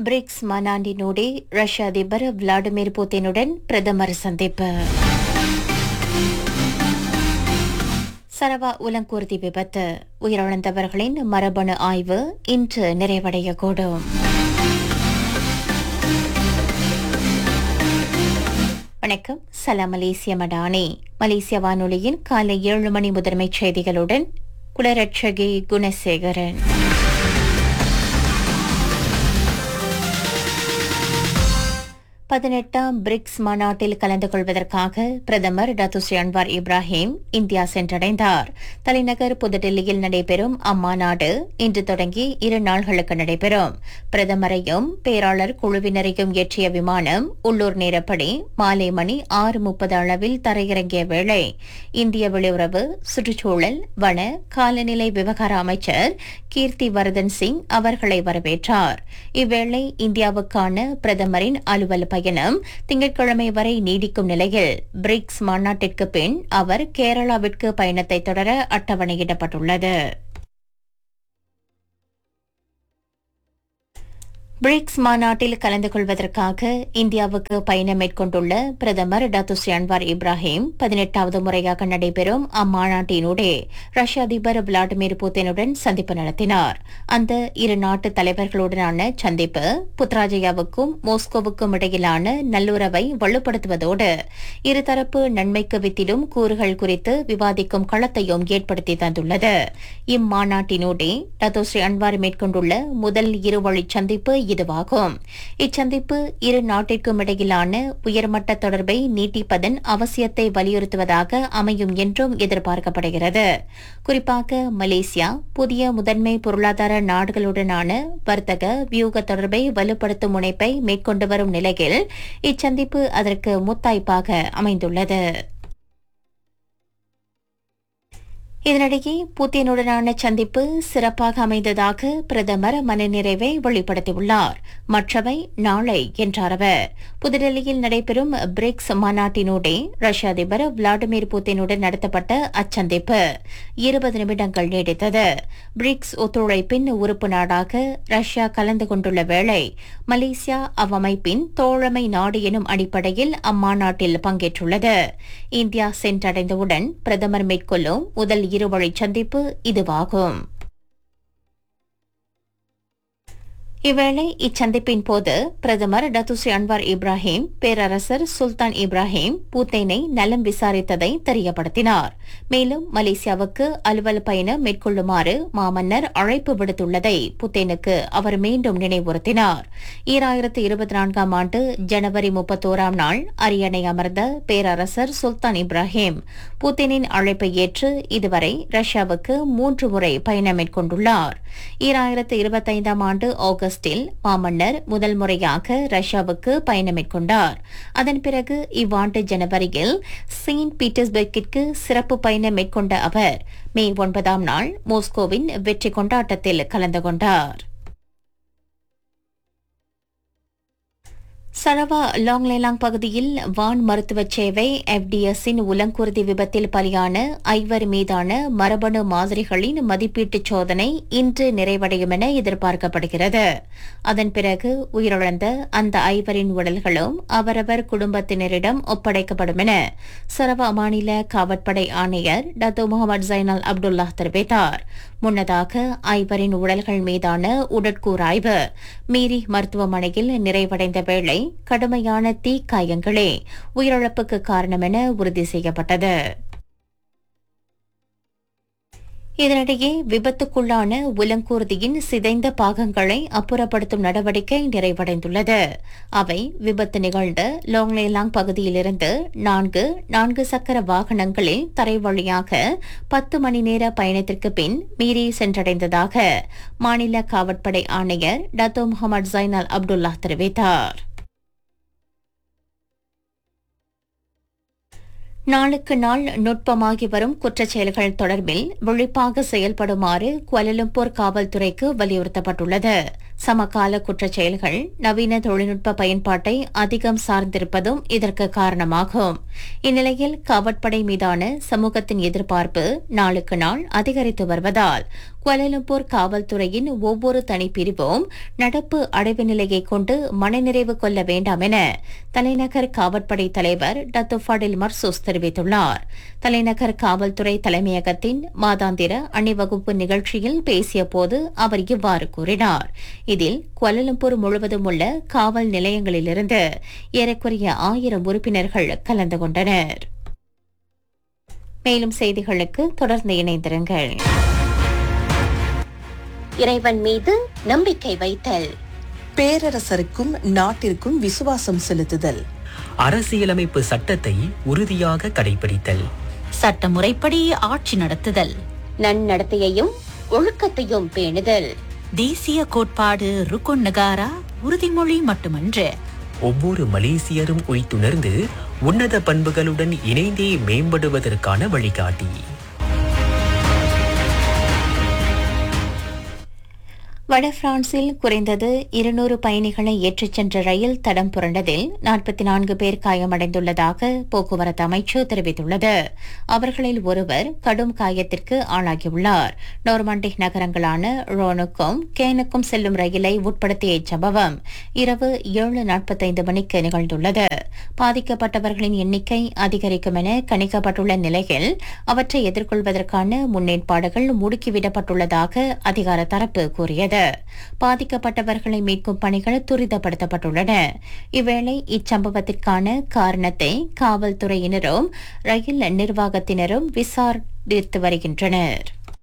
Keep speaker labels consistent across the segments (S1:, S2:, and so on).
S1: BRICS மாநாட்டினூடே ரஷ்ய அதிபர் Vladimir புதினுடன் பிரதமர் சந்திப்பு சரவா உலங்கூர்தி விபத்து உயிரிழந்தவர்களின் மரபணு ஆய்வு இன்று நிறைவடையக்கூடும் வணக்கம் சலாம் மலேசிய மடானி மலேசிய வானொலியின் காலை ஏழு மணி முதன்மைச் செய்திகளுடன் குலரட்சகி குணசேகரன் பதினெட்டாம் பிரிக்ஸ் மாநாட்டில் கலந்து கொள்வதற்காக பிரதமர் டத்துஸ்ரீ அன்வார் இப்ராஹிம் இந்தியா சென்றடைந்தார் தலைநகர் புதுடெல்லியில் நடைபெறும் அம்மாநாடு இன்று தொடங்கி இரு நாள்களுக்கு நடைபெறும் பிரதமரையும் பேராளர் குழுவினரையும் ஏற்றிய விமானம் உள்ளூர் நேரப்படி மாலை மணி ஆறு முப்பது அளவில் தரையிறங்கிய வேளை இந்திய வெளியுறவு சுற்றுச்சூழல் வன காலநிலை விவகார அமைச்சர் கீர்த்தி வர்தன் சிங் அவர்களை வரவேற்றார் இவ்வேளை இந்தியாவுக்கான பிரதமரின் அலுவல் பயணம் திங்கட்கிழமை வரை நீடிக்கும் நிலையில் பிரிக்ஸ் மாநாட்டிற்கு பின் அவர் கேரளாவிற்கு பயணத்தை தொடர அட்டவணையிடப்பட்டுள்ளது பிரிக்ஸ் மாநாட்டில் கலந்து கொள்வதற்காக இந்தியாவுக்கு பயணம் மேற்கொண்டுள்ள பிரதமர் டத்துஸ்ரீ அன்வார் இப்ராஹிம் பதினெட்டாவது முறையாக நடைபெறும் அம்மாநாட்டினூடே ரஷ்ய அதிபர் விளாடிமிர் புதினுடன் சந்திப்பு நடத்தினார் அந்த இரு நாட்டு தலைவர்களுடனான சந்திப்பு புத்ராஜயாவுக்கும் மாஸ்கோவுக்கும் இடையிலான நல்லுறவை வலுப்படுத்துவதோடு இருதரப்பு நன்மைக்கு வித்திடும் கூறுகள் குறித்து விவாதிக்கும் களத்தையும் ஏற்படுத்தி தந்துள்ளது இம்மாநாட்டினூடே டத்தோஸ்ரீ அன்வார் மேற்கொண்டுள்ள முதல் இருவழி சந்திப்பு இதுவாகும் இச்சந்திப்பு இரு நாட்டிற்கும் இடையிலான உயர்மட்ட தொடர்பை நீட்டிப்பதன் அவசியத்தை வலியுறுத்துவதாக அமையும் என்றும் எதிர்பார்க்கப்படுகிறது குறிப்பாக மலேசியா புதிய முதன்மை பொருளாதார நாடுகளுடனான வர்த்தக வியூக தொடர்பை வலுப்படுத்தும் முனைப்பை மேற்கொண்டு வரும் நிலையில் இச்சந்திப்பு அதற்கு முத்தாய்ப்பாக அமைந்துள்ளது இதனிடையே புத்தினுடனான சந்திப்பு சிறப்பாக அமைந்ததாக பிரதமர் மனநிறைவை வெளிப்படுத்தியுள்ளார் மற்றவை நாளை என்றார் அவர் புதுடெல்லியில் நடைபெறும் பிரிக்ஸ் மாநாட்டினூடே ரஷ்ய அதிபர் விளாடிமிர் புத்தினுடன் நடத்தப்பட்ட அச்சந்திப்பு இருபது நிமிடங்கள் நீடித்தது பிரிக்ஸ் ஒத்துழைப்பின் உறுப்பு நாடாக ரஷ்யா கலந்து கொண்டுள்ள வேளை மலேசியா அவ்வமைப்பின் தோழமை நாடு எனும் அடிப்படையில் அம்மாநாட்டில் பங்கேற்றுள்ளது இந்தியா சென்றடைந்தவுடன் பிரதமர் மேற்கொள்ளும் முதல் இருவழி சந்திப்பு இதுவாகும் இவ்வேளை இச்சந்திப்பின் போது பிரதமர் டத்துஸ்ரீ அன்வார் இப்ராஹிம் பேரரசர் சுல்தான் இப்ராஹிம் பூத்தேனை நலம் விசாரித்ததை தெரியப்படுத்தினார் மேலும் மலேசியாவுக்கு அலுவல் பயணம் மேற்கொள்ளுமாறு மாமன்னர் அழைப்பு விடுத்துள்ளதை புத்தேனுக்கு அவர் மீண்டும் நினைவுறுத்தினார் ஈராயிரத்து இருபத்தி நான்காம் ஆண்டு ஜனவரி முப்பத்தோராம் நாள் அரியணை அமர்ந்த பேரரசர் சுல்தான் இப்ராஹிம் புத்தேனின் அழைப்பை ஏற்று இதுவரை ரஷ்யாவுக்கு மூன்று முறை பயணம் மேற்கொண்டுள்ளார் ஈராயிரத்து இருபத்தைந்தாம் ஆண்டு ஆகஸ்ட் ஆகஸ்டில் மாமன்னர் முதல் முறையாக ரஷ்யாவுக்கு பயணம் மேற்கொண்டார் அதன் பிறகு இவ்வாண்டு ஜனவரியில் செயின்ட் பீட்டர்ஸ்பர்க்கிற்கு சிறப்பு பயணம் மேற்கொண்ட அவர் மே ஒன்பதாம் நாள் மாஸ்கோவின் வெற்றி கொண்டாட்டத்தில் கலந்து கொண்டார் சரவா லாங்லேலாங் பகுதியில் வான் மருத்துவ சேவை எஃப்டிஎஸின் உலங்குருதி விபத்தில் பலியான ஐவர் மீதான மரபணு மாதிரிகளின் மதிப்பீட்டு சோதனை இன்று நிறைவடையும் என எதிர்பார்க்கப்படுகிறது அதன் பிறகு உயிரிழந்த அந்த ஐவரின் உடல்களும் அவரவர் குடும்பத்தினரிடம் ஒப்படைக்கப்படும் என சரவா மாநில காவற்படை ஆணையர் டத்து முகமது ஜைனால் அப்துல்லா தெரிவித்தார் முன்னதாக ஐவரின் உடல்கள் மீதான உடற்கூராய்வு மீறி மருத்துவமனையில் நிறைவடைந்த வேளை கடுமையான தீக்காயங்களே உயிரிழப்புக்கு காரணம் என உறுதி செய்யப்பட்டது இதனிடையே விபத்துக்குள்ளான உலங்கூர்தியின் சிதைந்த பாகங்களை அப்புறப்படுத்தும் நடவடிக்கை நிறைவடைந்துள்ளது அவை விபத்து நிகழ்ந்த லோங்லேலாங் பகுதியிலிருந்து நான்கு நான்கு சக்கர வாகனங்களில் தரை வழியாக பத்து மணி நேர பயணத்திற்கு பின் மீறி சென்றடைந்ததாக மாநில காவற்படை ஆணையர் டத்தோ முகமது ஜைனால் அப்துல்லா தெரிவித்தார் நாளுக்கு நாள் நுட்பமாகி வரும் குற்றச் செயல்கள் தொடர்பில் விழிப்பாக செயல்படுமாறு குவலலும்பூர் காவல்துறைக்கு வலியுறுத்தப்பட்டுள்ளது சமகால குற்றச் செயல்கள் நவீன தொழில்நுட்ப பயன்பாட்டை அதிகம் சார்ந்திருப்பதும் இதற்கு காரணமாகும் இந்நிலையில் காவற்படை மீதான சமூகத்தின் எதிர்பார்ப்பு நாளுக்கு நாள் அதிகரித்து வருவதால் குவாலலம்பூர் காவல்துறையின் ஒவ்வொரு தனிப்பிரிவும் நடப்பு அடைவு நிலையை கொண்டு மனநிறைவு கொள்ள வேண்டாம் என தலைநகர் காவற்படை தலைவர் டத்து ஃபடில் மர்சூஸ் தெரிவித்துள்ளார் தலைநகர் காவல்துறை தலைமையகத்தின் மாதாந்திர அணிவகுப்பு நிகழ்ச்சியில் பேசிய போது அவர் இவ்வாறு கூறினார் இதில் குவாலலம்பூர் முழுவதும் உள்ள காவல் நிலையங்களிலிருந்து ஏறக்குறைய ஆயிரம் உறுப்பினர்கள் கலந்து கொண்டனர் மேலும் செய்திகளுக்கு தொடர்ந்து இணைந்திருங்கள் இறைவன் மீது நம்பிக்கை வைத்தல்
S2: பேரரசருக்கும் நாட்டிற்கும் விசுவாசம் செலுத்துதல்
S3: அரசியலமைப்பு சட்டத்தை உறுதியாக கடைபிடித்தல்
S4: சட்டமுறைப்படி ஆட்சி நடத்துதல்
S1: நன்னடத்தையையும் ஒழுக்கத்தையும் பேணுதல்
S4: தேசிய கோட்பாடு ருக்குன் நகாரா உறுதிமொழி மட்டுமன்று
S3: ஒவ்வொரு மலேசியரும் உய்த்துணர்ந்து உன்னத பண்புகளுடன் இணைந்தே மேம்படுவதற்கான வழிகாட்டி
S1: வட பிரான்சில் குறைந்தது இருநூறு பயணிகளை ஏற்றிச் சென்ற ரயில் தடம் புரண்டதில் நாற்பத்தி நான்கு பேர் காயமடைந்துள்ளதாக போக்குவரத்து அமைச்சு தெரிவித்துள்ளது அவர்களில் ஒருவர் கடும் காயத்திற்கு ஆளாகியுள்ளார் நோர்மாண்டிக் நகரங்களான ரோனுக்கும் கேனுக்கும் செல்லும் ரயிலை உட்படுத்திய இச்சம்பவம் இரவு ஏழு நாற்பத்தைந்து மணிக்கு நிகழ்ந்துள்ளது பாதிக்கப்பட்டவர்களின் எண்ணிக்கை அதிகரிக்கும் என கணிக்கப்பட்டுள்ள நிலையில் அவற்றை எதிர்கொள்வதற்கான முன்னேற்பாடுகள் முடுக்கிவிடப்பட்டுள்ளதாக அதிகார தரப்பு கூறியது பாதிக்கப்பட்டவர்களை மீட்கும் பணிகள் துரிதப்படுத்தப்பட்டுள்ளன இவ்வேளை இச்சம்பவத்திற்கான காரணத்தை காவல்துறையினரும் ரயில் நிர்வாகத்தினரும் விசாரித்து வருகின்றனர்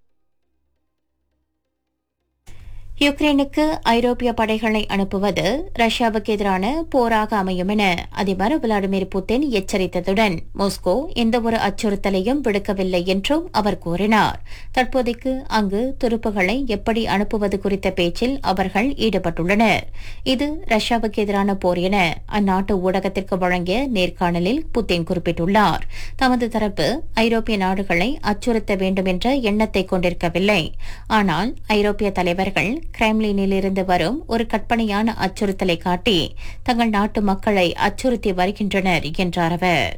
S1: யுக்ரைனுக்கு ஐரோப்பிய படைகளை அனுப்புவது ரஷ்யாவுக்கு எதிரான போராக அமையும் என அதிபர் விளாடிமிர் புட்டின் எச்சரித்ததுடன் மாஸ்கோ எந்தவொரு அச்சுறுத்தலையும் விடுக்கவில்லை என்றும் அவர் கூறினார் தற்போதைக்கு அங்கு துருப்புகளை எப்படி அனுப்புவது குறித்த பேச்சில் அவர்கள் ஈடுபட்டுள்ளனர் இது ரஷ்யாவுக்கு எதிரான போர் என அந்நாட்டு ஊடகத்திற்கு வழங்கிய நேர்காணலில் புட்டின் குறிப்பிட்டுள்ளார் தமது தரப்பு ஐரோப்பிய நாடுகளை அச்சுறுத்த வேண்டும் என்ற எண்ணத்தை கொண்டிருக்கவில்லை ஆனால் ஐரோப்பிய தலைவர்கள் கிரெம்லினில் இருந்து வரும் ஒரு கற்பனையான அச்சுறுத்தலை காட்டி தங்கள் நாட்டு மக்களை அச்சுறுத்தி வருகின்றனர் என்றார் அவர்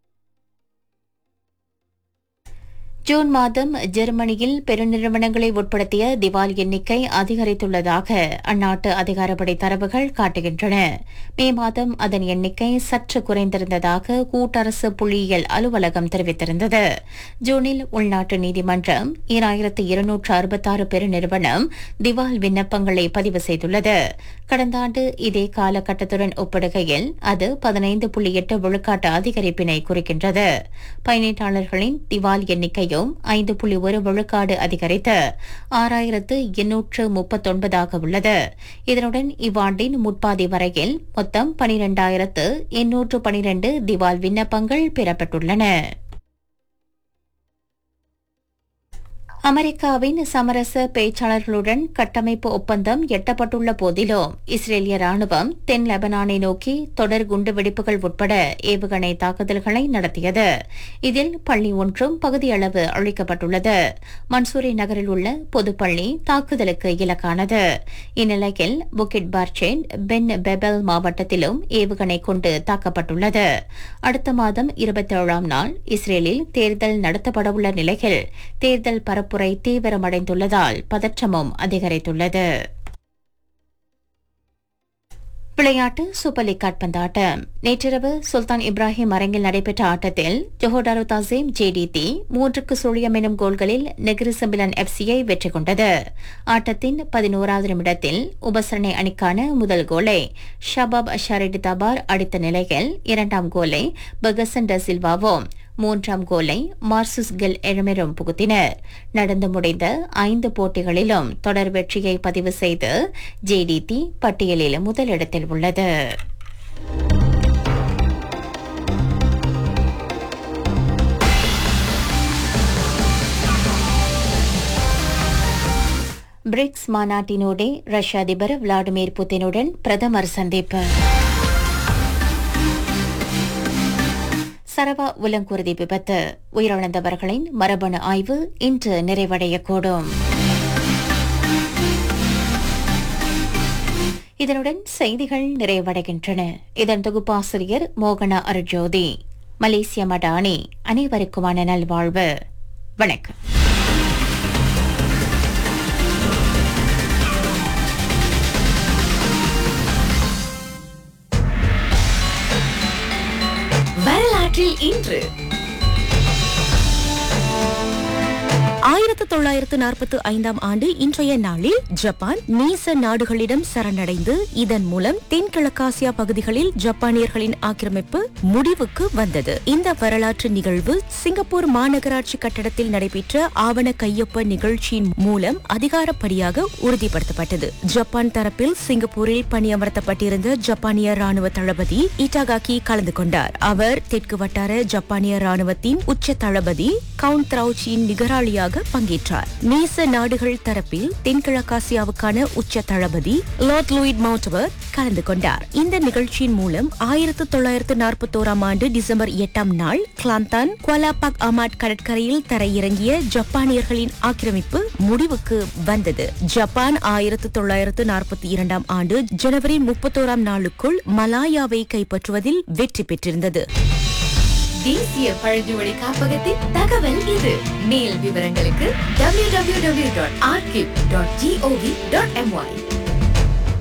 S1: ஜூன் மாதம் ஜெர்மனியில் பெருநிறுவனங்களை உட்படுத்திய திவால் எண்ணிக்கை அதிகரித்துள்ளதாக அந்நாட்டு அதிகாரப்படை தரவுகள் காட்டுகின்றன மே மாதம் அதன் எண்ணிக்கை சற்று குறைந்திருந்ததாக கூட்டரசு புள்ளியியல் அலுவலகம் தெரிவித்திருந்தது ஜூனில் உள்நாட்டு நீதிமன்றம் ஈராயிரத்து இருநூற்று அறுபத்தாறு பெருநிறுவனம் திவால் விண்ணப்பங்களை பதிவு செய்துள்ளது கடந்த ஆண்டு இதே காலகட்டத்துடன் ஒப்பிடுகையில் அது பதினைந்து புள்ளி எட்டு விழுக்காட்டு அதிகரிப்பினை குறிக்கின்றது பயனீட்டாளர்களின் திவால் எண்ணிக்கையும் ஐந்து புள்ளி ஒரு விழுக்காடு அதிகரித்து ஆறாயிரத்து எண்ணூற்று முப்பத்தொன்பதாக உள்ளது இதனுடன் இவ்வாண்டின் முற்பாதி வரையில் மொத்தம் பனிரெண்டாயிரத்து எண்ணூற்று பனிரெண்டு திவால் விண்ணப்பங்கள் பெறப்பட்டுள்ளன அமெரிக்காவின் சமரச பேச்சாளர்களுடன் கட்டமைப்பு ஒப்பந்தம் எட்டப்பட்டுள்ள போதிலும் இஸ்ரேலிய ராணுவம் தென் லெபனானை நோக்கி தொடர் குண்டுவெடிப்புகள் உட்பட ஏவுகணை தாக்குதல்களை நடத்தியது இதில் பள்ளி ஒன்றும் பகுதியளவு அழிக்கப்பட்டுள்ளது மன்சூரி நகரில் உள்ள பொதுப்பள்ளி தாக்குதலுக்கு இலக்கானது இந்நிலையில் புக்கிட் பார்ச்சேன் பென் பெபல் மாவட்டத்திலும் ஏவுகணை கொண்டு தாக்கப்பட்டுள்ளது அடுத்த மாதம் இருபத்தேழாம் நாள் இஸ்ரேலில் தேர்தல் நடத்தப்படவுள்ள நிலையில் தேர்தல் பரப்புரை தீவிரமடைந்துள்ளதால் பதற்றமும் அதிகரித்துள்ளது விளையாட்டு சூப்பர் லீக் காட்பந்தாட்டம் நேற்றிரவு சுல்தான் இப்ராஹிம் அரங்கில் நடைபெற்ற ஆட்டத்தில் ஜொஹோடாரு தாசீம் ஜேடிடி மூன்றுக்கு சுழியம் எனும் கோல்களில் நெகிரி சிம்பிளன் எஃப்சியை வெற்றி கொண்டது ஆட்டத்தின் பதினோராவது நிமிடத்தில் உபசரணை அணிக்கான முதல் கோலை ஷபாப் அஷாரிடி தபார் அடித்த நிலையில் இரண்டாம் கோலை பகசன் ட சில்வாவும் மூன்றாம் கோலை மார்சுஸ் கில் எழமெரும் புகுத்தினர் நடந்து முடிந்த ஐந்து போட்டிகளிலும் தொடர் வெற்றியை பதிவு செய்து ஜேடிடி பட்டியலில் முதலிடத்தில் உள்ளது பிரிக்ஸ் மாநாட்டினூடே ரஷ்ய அதிபர் விளாடிமிர் புட்டினுடன் பிரதமர் சந்திப்பு சரவா உலங்குருதி விபத்து உயிரிழந்தவர்களின் மரபணு ஆய்வு இன்று நிறைவடையக்கூடும் இதனுடன் செய்திகள் நிறைவடைகின்றன இதன் தொகுப்பாசிரியர் மோகனா அருஜோதி மலேசிய மடானி அனைவருக்குமான நல்வாழ்வு வணக்கம்
S5: வரலாற்றில் இன்று
S6: ஆயிரத்து தொள்ளாயிரத்து நாற்பத்தி ஐந்தாம் ஆண்டு இன்றைய நாளில் ஜப்பான் நீச நாடுகளிடம் சரணடைந்து இதன் மூலம் தென்கிழக்காசியா பகுதிகளில் ஜப்பானியர்களின் ஆக்கிரமிப்பு முடிவுக்கு வந்தது இந்த வரலாற்று நிகழ்வு சிங்கப்பூர் மாநகராட்சி கட்டடத்தில் நடைபெற்ற ஆவண கையொப்ப நிகழ்ச்சியின் மூலம் அதிகாரப்படியாக உறுதிப்படுத்தப்பட்டது ஜப்பான் தரப்பில் சிங்கப்பூரில் பணியமர்த்தப்பட்டிருந்த ஜப்பானிய ராணுவ தளபதி இட்டாகாக்கி கலந்து கொண்டார் அவர் தெற்கு வட்டார ஜப்பானிய ராணுவத்தின் உச்ச தளபதி கவுண்ட் த்ரௌச்சியின் நிகராளியாக பங்கேற்றார் நேச நாடுகள் தரப்பில் தென்கிழக்காசியாவுக்கான உச்ச தளபதி லார்ட் லூயிட் மவுண்டவர் கலந்து கொண்டார் இந்த நிகழ்ச்சியின் மூலம் ஆயிரத்து தொள்ளாயிரத்து நாற்பத்தோராம் ஆண்டு டிசம்பர் எட்டாம் நாள் கிளாந்தான் குவாலாபாக் அமாட் கடற்கரையில் தரையிறங்கிய ஜப்பானியர்களின் ஆக்கிரமிப்பு முடிவுக்கு வந்தது ஜப்பான் ஆயிரத்து தொள்ளாயிரத்து நாற்பத்தி இரண்டாம் ஆண்டு ஜனவரி முப்பத்தோராம் நாளுக்குள் மலாயாவை கைப்பற்றுவதில் வெற்றி பெற்றிருந்தது
S5: தேசிய பழங்குடி காப்பகத்தின் தகவல் இது மேல் விவரங்களுக்கு www.archive.gov.my